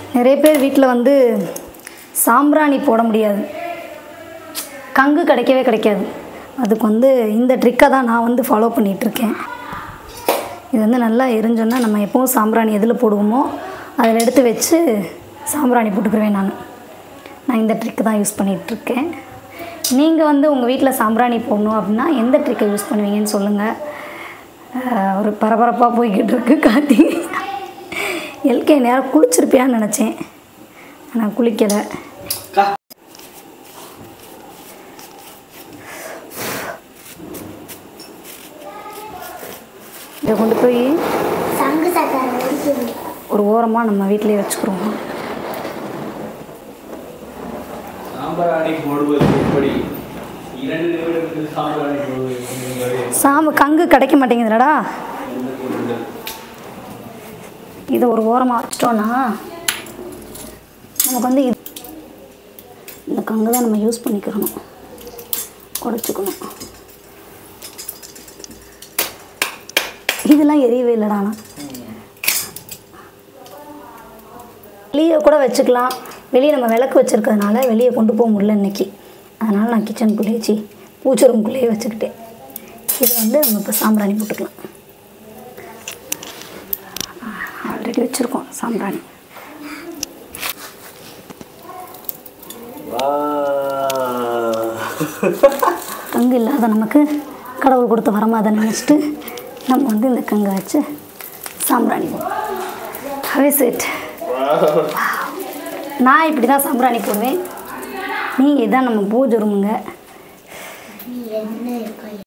நிறைய பேர் வீட்டில் வந்து சாம்பிராணி போட முடியாது கங்கு கிடைக்கவே கிடைக்காது அதுக்கு வந்து இந்த ட்ரிக்கை தான் நான் வந்து ஃபாலோ பண்ணிகிட்ருக்கேன் இது வந்து நல்லா எரிஞ்சோன்னா நம்ம எப்பவும் சாம்பிராணி எதில் போடுவோமோ அதில் எடுத்து வச்சு சாம்பிராணி போட்டுக்கிருவேன் நான் நான் இந்த ட்ரிக்கு தான் யூஸ் பண்ணிகிட்ருக்கேன் நீங்கள் வந்து உங்கள் வீட்டில் சாம்பிராணி போடணும் அப்படின்னா எந்த ட்ரிக்கை யூஸ் பண்ணுவீங்கன்னு சொல்லுங்கள் ஆஹ் ஒரு பரபரப்பாக போய்கிட்டு இருக்கு கார்த்தி எல்கே நேரம் குளிச்சிருப்பியான்னு நினச்சேன் ஆனால் குளிக்கலை அக்கா இதை கொண்டு போய் சங்கு சக்கரை ஒடிக்கணும் ஒரு ஓரமாக நம்ம வீட்டிலேயே வச்சுக்கிறோம் சாம்பிராணி போடுவது எப்படி இரண்டு நிமிடத்தில் சாம்பிராணி போடுவது என்பதை சாம்பு கங்கு கிடைக்க மாட்டேங்குதுலடா தெரிந்து கொள்ளுங்கள். இதை ஒரு ஓரமாக வச்சிட்டோன்னா நமக்கு வந்து இது இந்த கங்கு தான் நம்ம யூஸ் பண்ணிக்கிறணும் உடச்சிக்கணும் இதெல்லாம் எரியவே இல்லைடா ஆனால் வெளியே கூட வச்சுக்கலாம் வெளியே நம்ம விளக்கு வச்சுருக்கிறதுனால வெளியே கொண்டு போக முடியல இன்னைக்கு அதனால் நான் கிச்சனுக்குள்ளேயே சி பூச்சை ரூம்குள்ளேயே வச்சுக்கிட்டேன் இது வந்து நம்ம இப்போ சாம்பிராணி போட்டுக்கலாம் ஆல்ரெடி வச்சுருக்கோம் சாம்பிராணி கங்கு இல்லாத நமக்கு கடவுள் கொடுத்த வரமா அதை நினச்சிட்டு நம்ம வந்து இந்த கங்கை வச்சு சாம்பிராணி ஹவே செட் நான் இப்படி தான் சாம்பிராணி போடுவேன் நீங்கள் இதான் நம்ம பூஜை ரூமுங்க நீ என்ன